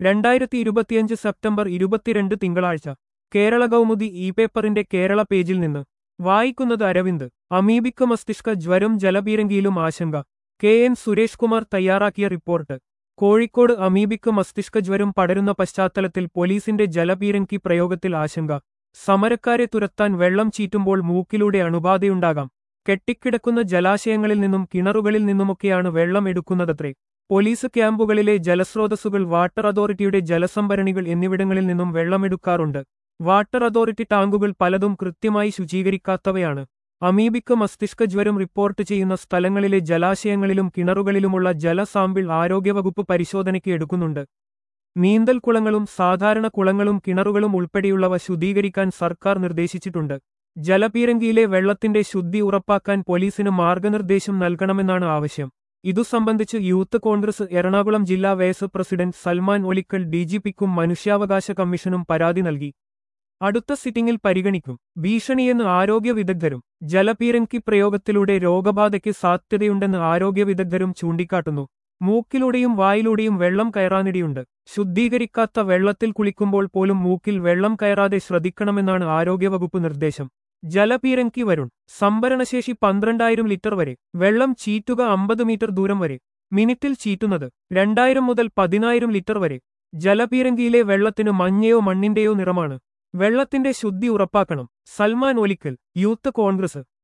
രണ്ടായിരത്തി ഇരുപത്തിയഞ്ച് സെപ്റ്റംബർ ഇരുപത്തിരണ്ട് തിങ്കളാഴ്ച കേരള കൗമുദി ഇ പേപ്പറിന്റെ കേരള പേജിൽ നിന്ന് വായിക്കുന്നത് അരവിന്ദ് അമീബിക്ക് മസ്തിഷ്ക ജ്വരം ജലപീരങ്കിയിലും ആശങ്ക കെ എൻ സുരേഷ് കുമാർ തയ്യാറാക്കിയ റിപ്പോർട്ട് കോഴിക്കോട് അമീബിക്ക് മസ്തിഷ്ക ജ്വരം പടരുന്ന പശ്ചാത്തലത്തിൽ പോലീസിന്റെ ജലപീരങ്കി പ്രയോഗത്തിൽ ആശങ്ക സമരക്കാരെ തുരത്താൻ വെള്ളം ചീറ്റുമ്പോൾ മൂക്കിലൂടെ അണുബാധയുണ്ടാകാം കെട്ടിക്കിടക്കുന്ന ജലാശയങ്ങളിൽ നിന്നും കിണറുകളിൽ നിന്നുമൊക്കെയാണ് വെള്ളം എടുക്കുന്നതത്രേ പോലീസ് ക്യാമ്പുകളിലെ ജലസ്രോതസ്സുകൾ വാട്ടർ അതോറിറ്റിയുടെ ജലസംഭരണികൾ എന്നിവിടങ്ങളിൽ നിന്നും വെള്ളമെടുക്കാറുണ്ട് വാട്ടർ അതോറിറ്റി ടാങ്കുകൾ പലതും കൃത്യമായി ശുചീകരിക്കാത്തവയാണ് അമീബിക്ക് മസ്തിഷ്ക ജ്വരം റിപ്പോർട്ട് ചെയ്യുന്ന സ്ഥലങ്ങളിലെ ജലാശയങ്ങളിലും കിണറുകളിലുമുള്ള ജലസാമ്പിൾ ആരോഗ്യവകുപ്പ് പരിശോധനയ്ക്ക് എടുക്കുന്നുണ്ട് നീന്തൽ കുളങ്ങളും സാധാരണ കുളങ്ങളും കിണറുകളും ഉൾപ്പെടെയുള്ളവ ശുദ്ധീകരിക്കാൻ സർക്കാർ നിർദ്ദേശിച്ചിട്ടുണ്ട് ജലപീരങ്കിയിലെ വെള്ളത്തിന്റെ ശുദ്ധി ഉറപ്പാക്കാൻ പോലീസിന് മാർഗനിർദ്ദേശം നൽകണമെന്നാണ് ആവശ്യം ഇതു സംബന്ധിച്ച് യൂത്ത് കോൺഗ്രസ് എറണാകുളം ജില്ലാ വൈസ് പ്രസിഡന്റ് സൽമാൻ ഒലിക്കൽ ഡിജിപിക്കും മനുഷ്യാവകാശ കമ്മീഷനും പരാതി നൽകി അടുത്ത സിറ്റിംഗിൽ പരിഗണിക്കും ഭീഷണിയെന്ന് ആരോഗ്യ വിദഗ്ധരും ജലപീരങ്കി പ്രയോഗത്തിലൂടെ രോഗബാധയ്ക്ക് സാധ്യതയുണ്ടെന്ന് ആരോഗ്യ വിദഗ്ധരും ചൂണ്ടിക്കാട്ടുന്നു മൂക്കിലൂടെയും വായിലൂടെയും വെള്ളം കയറാനിടയുണ്ട് ശുദ്ധീകരിക്കാത്ത വെള്ളത്തിൽ കുളിക്കുമ്പോൾ പോലും മൂക്കിൽ വെള്ളം കയറാതെ ശ്രദ്ധിക്കണമെന്നാണ് ആരോഗ്യവകുപ്പ് നിർദ്ദേശം ജലപീരങ്കി വരുൺ സംഭരണശേഷി പന്ത്രണ്ടായിരം ലിറ്റർ വരെ വെള്ളം ചീറ്റുക അമ്പത് മീറ്റർ ദൂരം വരെ മിനിറ്റിൽ ചീറ്റുന്നത് രണ്ടായിരം മുതൽ പതിനായിരം ലിറ്റർ വരെ ജലപീരങ്കിയിലെ വെള്ളത്തിന് മഞ്ഞയോ മണ്ണിന്റെയോ നിറമാണ് വെള്ളത്തിന്റെ ശുദ്ധി ഉറപ്പാക്കണം സൽമാൻ ഒലിക്കൽ യൂത്ത് കോൺഗ്രസ്